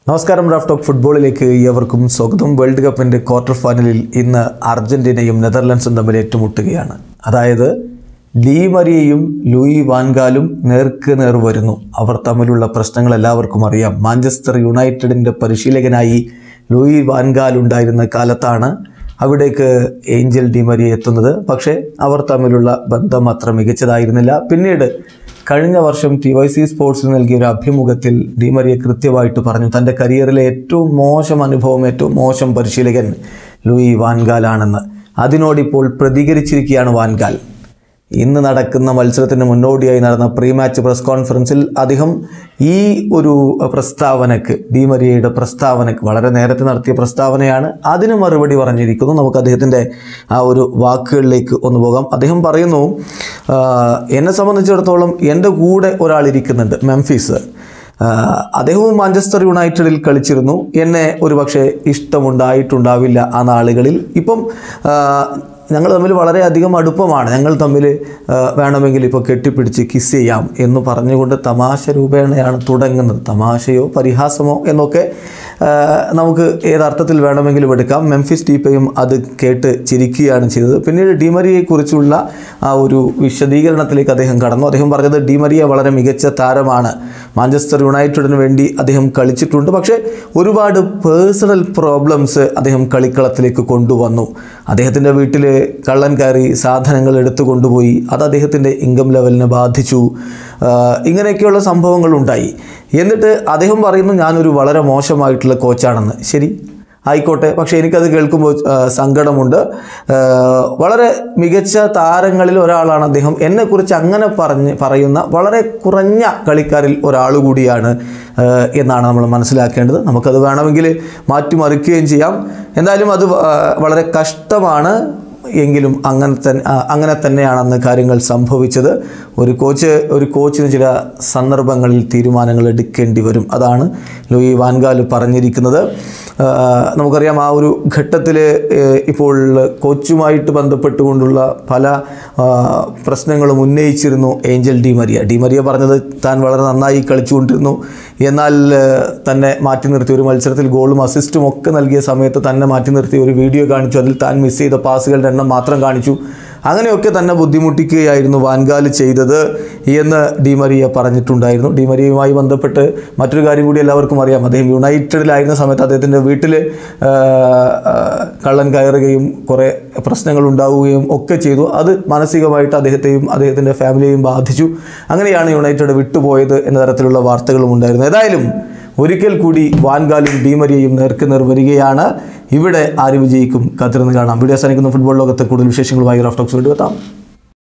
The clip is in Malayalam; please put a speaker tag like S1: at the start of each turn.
S1: നമസ്കാരം റാഫ് ടോക്ക് ഫുട്ബോളിലേക്ക് ഏവർക്കും സ്വാഗതം വേൾഡ് കപ്പിൻ്റെ ക്വാർട്ടർ ഫൈനലിൽ ഇന്ന് അർജന്റീനയും നെതർലൻഡ്സും തമ്മിൽ ഏറ്റുമുട്ടുകയാണ് അതായത് ലീ മരിയയും ലൂയി വാൻഗാലും നേർക്ക് നേർ വരുന്നു അവർ തമ്മിലുള്ള പ്രശ്നങ്ങൾ എല്ലാവർക്കും അറിയാം മാഞ്ചസ്റ്റർ യുണൈറ്റഡിൻ്റെ പരിശീലകനായി ലൂയി വാൻഗാൽ ഉണ്ടായിരുന്ന കാലത്താണ് അവിടേക്ക് ഏഞ്ചൽ ഡിമരിയ എത്തുന്നത് പക്ഷേ അവർ തമ്മിലുള്ള ബന്ധം അത്ര മികച്ചതായിരുന്നില്ല പിന്നീട് കഴിഞ്ഞ വർഷം ടി വൈ സി സ്പോർട്സിന് നൽകിയ ഒരു അഭിമുഖത്തിൽ ഡിമരിയ കൃത്യമായിട്ട് പറഞ്ഞു തൻ്റെ കരിയറിലെ ഏറ്റവും മോശം അനുഭവം ഏറ്റവും മോശം പരിശീലകൻ ലൂയി വാൻഗാലാണെന്ന് അതിനോടിപ്പോൾ പ്രതികരിച്ചിരിക്കുകയാണ് വാൻഗാൽ ഇന്ന് നടക്കുന്ന മത്സരത്തിന് മുന്നോടിയായി നടന്ന പ്രീ മാച്ച് പ്രസ് കോൺഫറൻസിൽ അദ്ദേഹം ഈ ഒരു പ്രസ്താവനക്ക് ഡിമരിയയുടെ പ്രസ്താവനക്ക് വളരെ നേരത്തെ നടത്തിയ പ്രസ്താവനയാണ് അതിന് മറുപടി പറഞ്ഞിരിക്കുന്നു നമുക്ക് അദ്ദേഹത്തിൻ്റെ ആ ഒരു വാക്കുകളിലേക്ക് ഒന്ന് പോകാം അദ്ദേഹം പറയുന്നു "ആ, എന്നെ സംബന്ധിച്ചിടത്തോളം എൻ്റെ കൂടെ ഒരാൾ ഇരിക്കുന്നുണ്ട് മെംഫീസ് ആഹ് അദ്ദേഹവും മാഞ്ചസ്റ്റർ യുണൈറ്റഡിൽ കളിച്ചിരുന്നു എന്നെ ഒരുപക്ഷെ ഇഷ്ടമുണ്ടായിട്ടുണ്ടാവില്ല ആ നാളുകളിൽ ഇപ്പം ആഹ് ഞങ്ങൾ തമ്മിൽ വളരെയധികം അടുപ്പമാണ് ഞങ്ങൾ തമ്മിൽ ആഹ് വേണമെങ്കിൽ ഇപ്പോൾ കെട്ടിപ്പിടിച്ച് കിസ് ചെയ്യാം എന്ന് പറഞ്ഞുകൊണ്ട് തമാശ രൂപേണയാണ് തുടങ്ങുന്നത് തമാശയോ പരിഹാസമോ എന്നൊക്കെ ആഹ് നമുക്ക് ഏതർത്ഥത്തിൽ വേണമെങ്കിലും എടുക്കാം മെംഫിസ് ടീപ്പയും അത് കേട്ട് ചിരിക്കുകയാണ് ചെയ്തത് പിന്നീട് ഡിമരിയെക്കുറിച്ചുള്ള ആ ഒരു വിശദീകരണത്തിലേക്ക് അദ്ദേഹം കടന്നു അദ്ദേഹം പറഞ്ഞത് ഡിമരിയ വളരെ മികച്ച താരമാണ് മാഞ്ചസ്റ്റർ യുണൈറ്റഡിന് വേണ്ടി അദ്ദേഹം കളിച്ചിട്ടുണ്ട് പക്ഷേ ഒരുപാട് പേഴ്സണൽ പ്രോബ്ലംസ് അദ്ദേഹം കളിക്കളത്തിലേക്ക് കൊണ്ടുവന്നു അദ്ദേഹത്തിൻ്റെ വീട്ടിൽ കള്ളൻ കയറി സാധനങ്ങൾ എടുത്തു കൊണ്ടുപോയി അത് അദ്ദേഹത്തിൻ്റെ ഇൻകം ലെവലിനെ ബാധിച്ചു ആഹ് ഇങ്ങനെയൊക്കെയുള്ള സംഭവങ്ങൾ ഉണ്ടായി എന്നിട്ട് അദ്ദേഹം പറയുന്നു ഞാനൊരു വളരെ മോശമായിട്ടുള്ള കോച്ചാണെന്ന് ശരി ആയിക്കോട്ടെ പക്ഷേ എനിക്കത് കേൾക്കുമ്പോൾ ആ, സങ്കടമുണ്ട് ആ, വളരെ മികച്ച താരങ്ങളിൽ ഒരാളാണ് അദ്ദേഹം എന്നെക്കുറിച്ച് അങ്ങനെ പറഞ്ഞ് പറയുന്ന വളരെ കുറഞ്ഞ കളിക്കാരിൽ ഒരാൾ കൂടിയാണ് ആ, എന്നാണ് നമ്മൾ മനസ്സിലാക്കേണ്ടത് നമുക്കത് വേണമെങ്കിൽ മാറ്റിമറിക്കുകയും ചെയ്യാം എന്തായാലും അത് ആ, വളരെ കഷ്ടമാണ് എങ്കിലും അങ്ങനെ തന്നെ ആ, അങ്ങനെ തന്നെയാണെന്ന് കാര്യങ്ങൾ സംഭവിച്ചത് ഒരു കോച്ച് ഒരു കോച്ചിന് ചില സന്ദർഭങ്ങളിൽ തീരുമാനങ്ങൾ എടുക്കേണ്ടി വരും അതാണ് ലൂയി വാൻഗാൽ പറഞ്ഞിരിക്കുന്നത് ആ, നമുക്കറിയാം ആ ഒരു ഘട്ടത്തിൽ ഇപ്പോൾ കോച്ചുമായിട്ട് ബന്ധപ്പെട്ടുകൊണ്ടുള്ള പല ആ, പ്രശ്നങ്ങളും ഉന്നയിച്ചിരുന്നു Angel D Maria D Maria പറഞ്ഞത് താൻ വളരെ നന്നായി കളിച്ചുകൊണ്ടിരുന്നു എന്നാൽ ആ, തന്നെ മാറ്റി നിർത്തി ഒരു മത്സരത്തിൽ ഗോളും അസിസ്റ്റും ഒക്കെ നൽകിയ സമയത്ത് തന്നെ മാറ്റി നിർത്തി ഒരു വീഡിയോ കാണിച്ചു അതിൽ താൻ മിസ് ചെയ്ത പാസുകളുടെ എണ്ണം മാത്രം കാണിച്ചു അങ്ങനെയൊക്കെ തന്നെ ബുദ്ധിമുട്ടിക്കുകയായിരുന്നു വാൻഗാൽ ചെയ്തത് എന്ന് ഡിമരിയ പറഞ്ഞിട്ടുണ്ടായിരുന്നു ഡിമരിയയുമായി ബന്ധപ്പെട്ട് മറ്റൊരു കാര്യം കൂടി എല്ലാവർക്കും അറിയാം അദ്ദേഹം യുണൈറ്റഡിലായിരുന്ന സമയത്ത് അദ്ദേഹത്തിൻ്റെ വീട്ടിൽ കള്ളൻ കയറുകയും കുറേ പ്രശ്നങ്ങൾ ഉണ്ടാവുകയും ഒക്കെ ചെയ്തു അത് മാനസികമായിട്ട് അദ്ദേഹത്തെയും അദ്ദേഹത്തിൻ്റെ ഫാമിലിയെയും ബാധിച്ചു അങ്ങനെയാണ് യുണൈറ്റഡ് വിട്ടുപോയത് എന്ന തരത്തിലുള്ള വാർത്തകളും ഉണ്ടായിരുന്നു ഏതായാലും ഒരിക്കൽ കൂടി വാൻഗാലും ഡീമരിയയും നേർക്ക് നേർ വരികയാണ് ഇവിടെ ആര് വിജയിക്കും കാത്തിരുന്ന് കാണാം വീഡിയോ അവസാനിക്കുന്ന ഫുട്ബോൾ ലോകത്തെ കൂടുതൽ വിശേഷങ്ങളുമായി റഫ് ടോക്സ് വീണ്ടും എത്താം